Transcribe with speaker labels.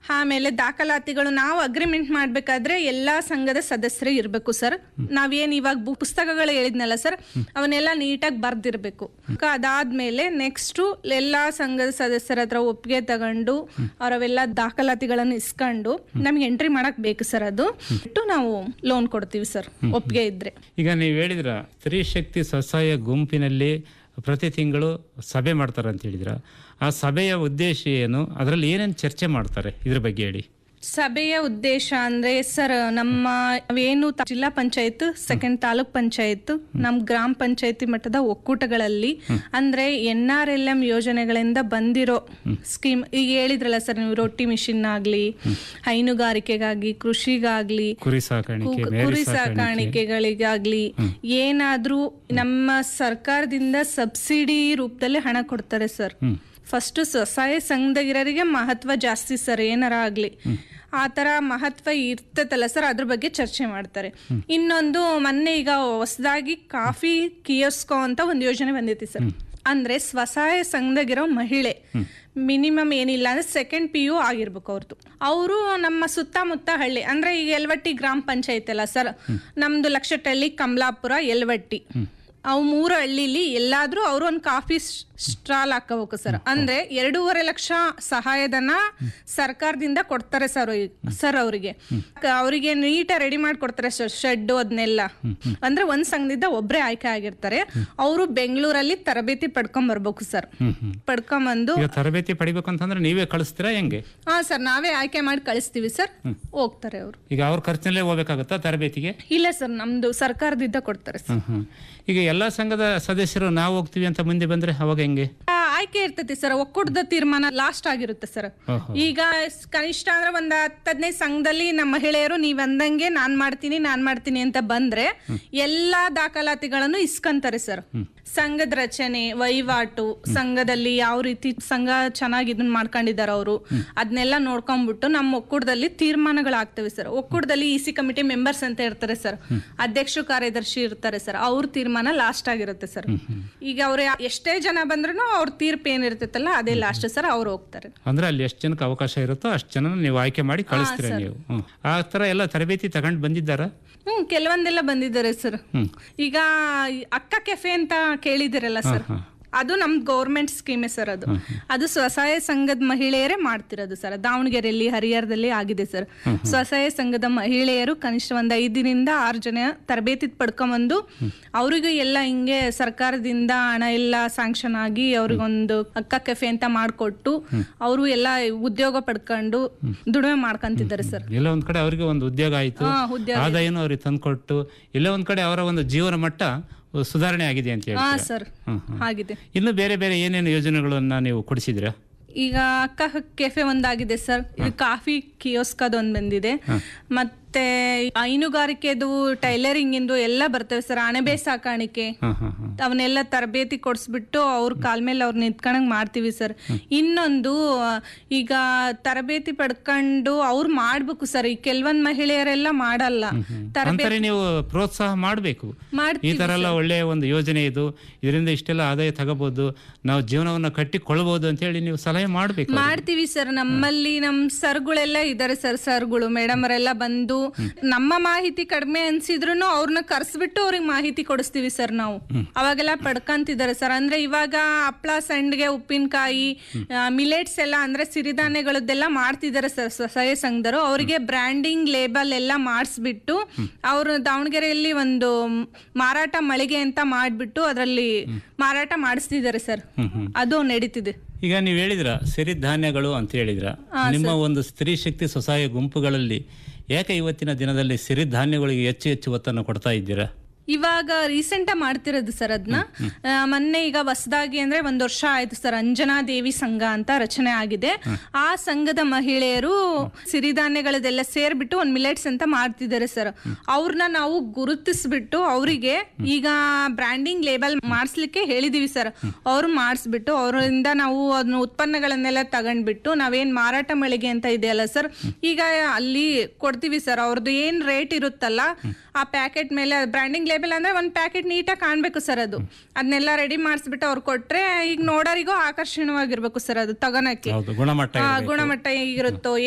Speaker 1: ಆಮೇಲೆ ದಾಖಲಾತಿಗಳು ನಾವು ಅಗ್ರಿಮೆಂಟ್ ಮಾಡ್ಬೇಕಾದ್ರೆ ಎಲ್ಲಾ ಸಂಘದ ಸದಸ್ಯರೇ ಇರ್ಬೇಕು ಸರ್ ನಾವೇನ್ ಇವಾಗ ಬು- ಪುಸ್ತಕಗಳು ಹೇಳಿದ್ನಲ್ಲ ಸರ್ ಅವನ್ನೆಲ್ಲ ನೀಟಾಗಿ ಬರ್ದಿರ್ಬೇಕು ಅದಾದ್ಮೇಲೆ ನೆಕ್ಸ್ಟ್ ಎಲ್ಲಾ ಸಂಘದ ಸದಸ್ಯರ ಹತ್ರ ಒಪ್ಪಿಗೆ ತಗೊಂಡು ಅವರವೆಲ್ಲ ದಾಖಲಾತಿಗಳನ್ನು ಇಸ್ಕೊಂಡು ನಮ್ಗೆ ಎಂಟ್ರಿ ಮಾಡಕ್ ಬೇಕು ಸರ್ ಅದು ಬಿಟ್ಟು ನಾವು ಲೋನ್ ಕೊಡ್ತೀವಿ ಸರ್ ಒಪ್ಪಿಗೆ ಇದ್ರೆ
Speaker 2: ಈಗ ನೀವು ಹೇಳಿದ್ರ ಸ್ತ್ರೀ ಶಕ್ತಿ ಸ್ವಸಹಾಯ ಗುಂಪಿನಲ್ಲಿ ಪ್ರತಿ ತಿಂಗಳು ಸಭೆ ಮಾಡ್ತಾರೆ ಅಂತ ಹೇಳಿದ್ರ ಆ ಸಭೆಯ ಉದ್ದೇಶ ಏನು ಅದರಲ್ಲಿ ಏನೇನು ಚರ್ಚೆ ಮಾಡ್ತಾರೆ ಇದ್ರ ಬಗ್ಗೆ ಹೇಳಿ
Speaker 1: ಸಭೆಯ ಉದ್ದೇಶ ಅಂದ್ರೆ ಸರ್ ನಮ್ಮ ಏನು ತ- ಜಿಲ್ಲಾ ಪಂಚಾಯತ್ ಸೆಕೆಂಡ್ ತಾಲೂಕ್ ಪಂಚಾಯತ್ ನಮ್ ಗ್ರಾಮ ಪಂಚಾಯತಿ ಮಟ್ಟದ ಒಕ್ಕೂಟಗಳಲ್ಲಿ ಅಂದ್ರೆ ಎನ್ ಆರ್ ಎಲ್ ಎಂ ಯೋಜನೆಗಳಿಂದ ಬಂದಿರೋ ಸ್ಕೀಮ್ ಈಗ ಹೇಳಿದ್ರಲ್ಲ ಸರ್ ನೀವು ರೊಟ್ಟಿ ಮಿಷಿನ್ ಆಗ್ಲಿ ಹೈನುಗಾರಿಕೆಗಾಗಿ ಕೃಷಿಗಾಗ್ಲಿ
Speaker 2: ಕುರಿ ಸಾಕಾಣಿಕೆ
Speaker 1: ಕು-
Speaker 2: ಮೇರಿ
Speaker 1: ಕುರಿ
Speaker 2: ಸಾಕಾಣಿಕೆ
Speaker 1: ಸಾಕಾಣಿಕೆಗಳಿಗಾಗ್ಲಿ ಏನಾದ್ರೂ ನಮ್ಮ ಸರ್ಕಾರದಿಂದ ಸಬ್ಸಿಡಿ ರೂಪದಲ್ಲಿ ಹಣ ಕೊಡ್ತಾರೆ ಸರ್ ಫಸ್ಟ್ ಸ್ವಸಹಾಯ ಸಂಘದಗಿರೋರಿಗೆ ಮಹತ್ವ ಜಾಸ್ತಿ ಸರ್ ಏನಾರ ಆಗ್ಲಿ ಆ ತರ ಮಹತ್ವ ಇರ್ತದಲ್ಲ ಸರ್ ಅದ್ರ ಬಗ್ಗೆ ಚರ್ಚೆ ಮಾಡ್ತಾರೆ ಇನ್ನೊಂದು ಮೊನ್ನೆ ಈಗ ಹೊಸದಾಗಿ ಕಾಫಿ ಕಿಯೋಸ್ಕೋ ಅಂತ ಒಂದು ಯೋಜನೆ ಬಂದೈತಿ ಸರ್ ಅಂದ್ರೆ ಸ್ವಸಹಾಯ ಸಂಘದಾಗಿರೋ ಮಹಿಳೆ ಮಿನಿಮಮ್ ಏನಿಲ್ಲ ಅಂದ್ರೆ ಸೆಕೆಂಡ್ ಪಿ ಯು ಆಗಿರ್ಬೇಕು ಅವ್ರದ್ದು ಅವರು ನಮ್ಮ ಸುತ್ತಮುತ್ತ ಹಳ್ಳಿ ಅಂದ್ರೆ ಈಗ ಎಲ್ವಟ್ಟಿ ಗ್ರಾಮ ಪಂಚಾಯತ್ ಅಲ್ಲ ಸರ್ ನಮ್ದು ಲಕ್ಷಟಳ್ಳಿ ಕಮಲಾಪುರ ಎಲ್ವಟ್ಟಿ ಅವು ಮೂರು ಹಳ್ಳಿಲಿ ಎಲ್ಲಾದ್ರೂ ಅವರು ಒಂದು ಕಾಫಿ ಸ್ಟಾಲ್ ಹಾಕೋಬೇಕು ಸರ್ ಅಂದ್ರೆ ಎರಡೂವರೆ ಲಕ್ಷ ಸಹಾಯಧನ ಸರ್ಕಾರದಿಂದ ಕೊಡ್ತಾರೆ ಸರ್ ಸರ್ ಅವರಿಗೆ ಅವರಿಗೆ ನೀಟ ರೆಡಿ ಮಾಡಿ ಕೊಡ್ತಾರೆ ಸರ್ ಶೆಡ್ ಅದನ್ನೆಲ್ಲ ಅಂದ್ರೆ ಒಂದ್ ಸಂಘದಿಂದ ಒಬ್ರೇ ಆಯ್ಕೆ ಆಗಿರ್ತಾರೆ ಅವರು ಬೆಂಗಳೂರಲ್ಲಿ ತರಬೇತಿ ಪಡ್ಕೊಂಡ್ ಬರ್ಬೇಕು ಸರ್ ಪಡ್ಕೊಂಬಂದು
Speaker 2: ಈಗ ತರಬೇತಿ ಪಡಿಬೇಕು ಅಂತಂದ್ರೆ ನೀವೇ ಕಳಿಸ್ತೀರಾ ಹೆಂಗೆ
Speaker 1: ಹಾ ಸರ್ ನಾವೇ ಆಯ್ಕೆ ಮಾಡಿ ಕಳಿಸ್ತೀವಿ ಸರ್ ಹೋಗ್ತಾರೆ ಅವರು
Speaker 2: ಈಗ ಅವ್ರ ಖರ್ಚಿನಲ್ಲೇ ಹೋಗ್ಬೇಕಾಗತ್ತಾ ತರಬೇತಿಗೆ
Speaker 1: ಇಲ್ಲ ಸರ್ ನಮ್ದು ಸರ್ಕಾರದಿಂದ ಕೊಡ್ತಾರೆ ಸರ್
Speaker 2: ಹ್ಮ್ ಹ್ಮ್ ಈಗ ಎಲ್ಲಾ ಸಂಘದ ಸದಸ್ಯರು ನಾವು ಹೋಗ್ತೀವಿ ಅಂತ ಮುಂದೆ ಬಂದ್ರೆ ಅವಾಗ ಹೆಂಗೆ
Speaker 1: ಆ, ಆಯ್ಕೆ ಇರ್ತೈತಿ ಸರ್ ಒಕ್ಕೂಟದ ತೀರ್ಮಾನ ಲಾಸ್ಟ್ ಆಗಿರುತ್ತೆ ಸರ್
Speaker 2: ಓಹೋ.
Speaker 1: ಈಗ ಸ್- ಕನಿಷ್ಠ ಅಂದ್ರೆ ಒಂದ್ ಹತ್ತು ಹದಿನೈದು ಸಂಘದಲ್ಲಿ ನಮ್ಮ ಮಹಿಳೆಯರು ನೀವ್ ಅಂದಂಗೆ ನಾನ್ ಮಾಡ್ತೀನಿ ನಾನ್ ಮಾಡ್ತೀನಿ ಅಂತ ಬಂದ್ರೆ ಎಲ್ಲಾ ದಾಖಲಾತಿಗಳನ್ನು ಇಸ್ಕೊಂತಾರೆ ಸರ್ ಸಂಘದ ರಚನೆ ವಹಿವಾಟು ಸಂಘದಲ್ಲಿ ಯಾವ ರೀತಿ ಸಂಘ ಚೆನ್ನಾಗಿ ಇದನ್ನ ಮಾಡ್ಕೊಂಡಿದಾರ ಅವರು ಅದನ್ನೆಲ್ಲ ನೋಡ್ಕೊಂಡ್ಬಿಟ್ಟು ನಮ್ಮ ಒಕ್ಕೂಟದಲ್ಲಿ ತೀರ್ಮಾನಗಳಾಗ್ತವೆ ಸರ್ ಒಕ್ಕೂಟದಲ್ಲಿ ಇ ಸಿ ಕಮಿಟಿ ಮೆಂಬರ್ಸ್ ಅಂತ ಇರ್ತಾರೆ ಸರ್ ಅಧ್ಯಕ್ಷ ಕಾರ್ಯದರ್ಶಿ ಇರ್ತಾರೆ ಸರ್ ಅವ್ರ ತೀರ್ಮಾನ ಲಾಸ್ಟ್ ಆಗಿರುತ್ತೆ ಸರ್ ಈಗ ಅವ್ರು ಯಾ- ಎಷ್ಟೇ ಜನ ಬಂದ್ರು ಅವ್ರ ತೀರ್ಪು ಏನಿರ್ತೈತಲ್ಲ ಅದೇ ಲಾಸ್ಟ್ ಸರ್ ಅವ್ರು ಹೋಗ್ತಾರೆ
Speaker 2: ಅಂದ್ರೆ ಅಲ್ಲಿ ಎಷ್ಟು ಜನಕ್ಕೆ ಅವಕಾಶ ಇರುತ್ತೋ ಅಷ್ಟು ಜನ ನೀವು ಆಯ್ಕೆ ಮಾಡಿ ಕಳಿಸ್ತೀರಾ ನೀವು ಹ್ಮ್. ಆ ತರ ಎಲ್ಲ ತರಬೇತಿ ತಗೊಂಡು ಬಂದಿದ್ದಾರಾ
Speaker 1: ಹ್ಮ್ ಕೆಲವೊಂದೆಲ್ಲ ಬಂದಿದ್ದಾರೆ ಸರ್ ಈಗ ಈ ಅಕ್ಕ ಕೆಫೆ ಅಂತ ಕೇಳಿದಿರಲ್ಲ ಸರ್ ಅದು ನಮ್ ಗೌರ್ಮೆಂಟ್ ಸ್ಕೀಮೇ ಸರ್ ಅದು ಅದು ಸ್ವಸಹಾಯ ಸಂಘದ ಮಹಿಳೆಯರೇ ಮಾಡ್ತಿರೋದು ಸರ್ ದಾವಣಗೆರೆಯಲ್ಲಿ ಹರಿಹರದಲ್ಲಿ ಆಗಿದೆ ಸರ್ ಸ್ವಸಹಾಯ ಸಂಘದ ಮಹಿಳೆಯರು ಕನಿಷ್ಠ ಒಂದ್ ಐದರಿಂದ ಆರು ಜನ ತರಬೇತಿ ಪಡ್ಕೊಂಬಂದು ಅವರಿಗೂ ಎಲ್ಲ ಹಿಂಗೆ ಸರ್ಕಾರದಿಂದ ಹಣ ಎಲ್ಲ ಸ್ಯಾಂಕ್ಷನ್ ಆಗಿ ಅವ್ರಿಗೊಂದು ಅಕ್ಕ ಕೆಫೆ ಅಂತ ಮಾಡಿಕೊಟ್ಟು ಅವರು ಎಲ್ಲ ಉದ್ಯೋಗ ಪಡ್ಕೊಂಡು ದುಡಿಮೆ ಮಾಡ್ಕೊಂತಿದ್ದಾರೆ ಸರ್
Speaker 2: ಎಲ್ಲ ಒಂದ್ ಕಡೆ ಅವರಿಗೆ ಒಂದು ಉದ್ಯೋಗ ಆಯ್ತು
Speaker 1: ಹಾ, ಉದ್ಯೋಗ
Speaker 2: ಆದಾಯನೂ ಅವ್ರಿಗೆ ತಂದ್ಕೊಟ್ಟು ಎಲ್ಲ ಒಂದ್ ಕಡೆ ಅವರ ಒಂದು ಜೀವನ ಮಟ್ಟ ಸುಧಾರಣೆ ಆಗಿದೆ ಅಂತ ಹೇಳಿ
Speaker 1: ಹಾ ಸರ್ ಆಗಿದೆ
Speaker 2: ಇನ್ನು ಬೇರೆ ಬೇರೆ ಏನೇನು ಯೋಜನೆಗಳನ್ನ ನೀವು ಕೊಡಿಸಿದ್ರಾ
Speaker 1: ಈಗ ಅಕ್ಕ ಕೆಫೆ ಒಂದಾಗಿದೆ ಸರ್ ಇದು ಕಾಫಿ ಕಿಯೋಸ್ಕ್ ಅದೊಂದು ಬಂದಿದೆ ಮತ್ತೆ ಹೈನುಗಾರಿಕೆದು ಟೈಲರಿಂಗ್ ಇಂದು ಎಲ್ಲ ಬರ್ತವೆ ಸರ್ ಅಣಬೆ ಸಾಕಾಣಿಕೆ
Speaker 2: ಹಾ ಹಾ ಹಾ
Speaker 1: ಅವನ್ನೆಲ್ಲ ತರಬೇತಿ ಕೊಡಿಸ್ಬಿಟ್ಟು ಅವ್ರ ಕಾಲ್ ಮೇಲೆ ಅವ್ರು ನಿಂತ್ಕೊಂಡಂಗ್ ಮಾಡ್ತೀವಿ ಸರ್ ಇನ್ನೊಂದು ಆ, ಈಗ ತರಬೇತಿ ಪಡ್ಕೊಂಡು ಅವ್ರು ಮಾಡ್ಬೇಕು ಸರ್ ಈ ಕೆಲವೊಂದ್ ಮಹಿಳೆಯರೆಲ್ಲ ಮಾಡಲ್ಲ ತರಬೇತಿ
Speaker 2: ಅಂತಾರೆ ನೀವು ಪ್ರೋತ್ಸಾಹ ಮಾಡಬೇಕು ಈ
Speaker 1: ಮಾಡ್ತೀವಿ
Speaker 2: ತರ ಎಲ್ಲ ಒಳ್ಳೆಯ ಒಂದು ಯೋಜನೆ ಇದು ಇದರಿಂದ ಇಷ್ಟೆಲ್ಲ ಆದಾಯ ತಗೋಬಹುದು ನಾವು ಜೀವನವನ್ನ ಕಟ್ಟಿಕೊಳ್ಳಬಹುದು ಅಂತ ಹೇಳಿ ನೀವು ಸಲಹೆ ಮಾಡಬೇಕು
Speaker 1: ಮಾಡ್ತೀವಿ ಸರ್ ನಮ್ಮಲ್ಲಿ ನಮ್ ಸರ್ಗಳೆಲ್ಲ ಇದಾರೆ ಸರ್ ಸರ್ಗಳು ಮೇಡಮ್ ಅವರೆಲ್ಲ ಬಂದು ನಮ್ಮ ಮಾಹಿತಿ ಕಡಿಮೆ ಅನ್ಸಿದ್ರು ಅವ್ರನ್ನ ಕರ್ಸ್ಬಿಟ್ಟು ಅವ್ರಿಗೆ ಮಾಹಿತಿ ಕೊಡಿಸ್ತೀವಿ ಸರ್ ನಾವು ಅವಾಗೆಲ್ಲ ಪಡ್ಕಂತಿದ್ದಾರೆ ಸರ್ ಅಂದ್ರೆ ಇವಾಗ ಹಪ್ಳ ಸಂಡ್ಗೆ ಉಪ್ಪಿನಕಾಯಿ ಮಿಲೆಟ್ಸ್ ಎಲ್ಲ ಅಂದ್ರೆ ಸಿರಿಧಾನ್ಯಗಳದ್ದೆಲ್ಲ ಮಾಡ್ತಿದ್ದಾರೆ ಸರ್ ಸ್ವಸಹಾಯ ಸಂಘದವರು ಅವರಿಗೆ ಬ್ರ್ಯಾಂಡಿಂಗ್ ಲೇಬಲ್ ಎಲ್ಲ ಮಾಡಿಸ್ಬಿಟ್ಟು ಅವರು ದಾವಣಗೆರೆಯಲ್ಲಿ ಒಂದು ಮಾರಾಟ ಮಳಿಗೆ ಅಂತ ಮಾಡ್ಬಿಟ್ಟು ಅದರಲ್ಲಿ ಮಾರಾಟ ಮಾಡಿಸ್ತಿದ್ದಾರೆ ಸರ್ ಅದು ನಡೀತಿದೆ
Speaker 2: ಈಗ ನೀವು ಹೇಳಿದ್ರ ಸಿರಿಧಾನ್ಯಗಳು ಅಂತ ಹೇಳಿದ್ರ ನಿಮ್ಮ ಒಂದು ಸ್ತ್ರೀ ಶಕ್ತಿ ಸ್ವಸಹಾಯ ಗುಂಪುಗಳಲ್ಲಿ ಯಾಕೆ ಇವತ್ತಿನ ದಿನದಲ್ಲಿ ಸಿರಿಧಾನ್ಯಗಳಿಗೆ ಹೆಚ್ಚು ಹೆಚ್ಚು ಒತ್ತನ್ನು ಕೊಡ್ತಾ ಇದ್ದೀರಾ
Speaker 1: ಇವಾಗ ರೀಸೆಂಟ್ ಮಾಡ್ತಿರೋದು ಸರ್ ಅದನ್ನ ಮೊನ್ನೆ ಈಗ ಹೊಸದಾಗಿ ಅಂದ್ರೆ ಒಂದ್ ವರ್ಷ ಆಯ್ತು ಸರ್ ಅಂಜನಾ ದೇವಿ ಸಂಘ ಅಂತ ರಚನೆ ಆಗಿದೆ ಆ ಸಂಘದ ಮಹಿಳೆಯರು ಸಿರಿಧಾನ್ಯಗಳದೆಲ್ಲ ಸೇರ್ಬಿಟ್ಟು ಒಂದ್ ಮಿಲೆಟ್ಸ್ ಅಂತ ಮಾಡ್ತಿದ್ದಾರೆ ಸರ್ ಅವ್ರನ್ನ ನಾವು ಗುರುತಿಸ್ಬಿಟ್ಟು ಅವರಿಗೆ ಈಗ ಬ್ರ್ಯಾಂಡಿಂಗ್ ಲೇಬಲ್ ಮಾಡಿಸ್ಲಿಕ್ಕೆ ಹೇಳಿದೀವಿ ಸರ್ ಅವ್ರು ಮಾಡಿಸ್ಬಿಟ್ಟು ಅವರಿಂದ ನಾವು ಅದನ್ನ ಉತ್ಪನ್ನಗಳನ್ನೆಲ್ಲ ತಗೊಂಡ್ಬಿಟ್ಟು ನಾವೇನ್ ಮಾರಾಟ ಮಳಿಗೆ ಅಂತ ಇದೆಯಲ್ಲ ಸರ್ ಈಗ ಅಲ್ಲಿ ಕೊಡ್ತೀವಿ ಸರ್ ಅವ್ರದ್ದು ಏನ್ ರೇಟ್ ಇರುತ್ತಲ್ಲ ಆ ಪ್ಯಾಕೆಟ್ ಮೇಲೆ ಬ್ರ್ಯಾಂಡಿಂಗ್ ಲೇಬಲ್ ಅಂದ್ರೆ ಒಂದ್ ಪ್ಯಾಕೆಟ್ ನೀಟಾಗಿ ಕಾಣ್ಬೇಕು ಸರ್ ಅದು ಅದನ್ನೆಲ್ಲ ರೆಡಿ ಮಾಡಿಸ್ಬಿಟ್ಟು ಅವ್ರು ಕೊಟ್ರೆ ಈಗ ನೋಡೋರಿಗೂ ಆಕರ್ಷಣವಾಗಿರ್ಬೇಕು ಸರ್ ಅದು ತಗೋಣಕ್ಕೆ
Speaker 2: ಹೌದು ಗುಣಮಟ್ಟ
Speaker 1: ಆ,
Speaker 2: ಇರ್ಬೇಕು.
Speaker 1: ಗುಣಮಟ್ಟ ಹೇಗಿರುತ್ತೋ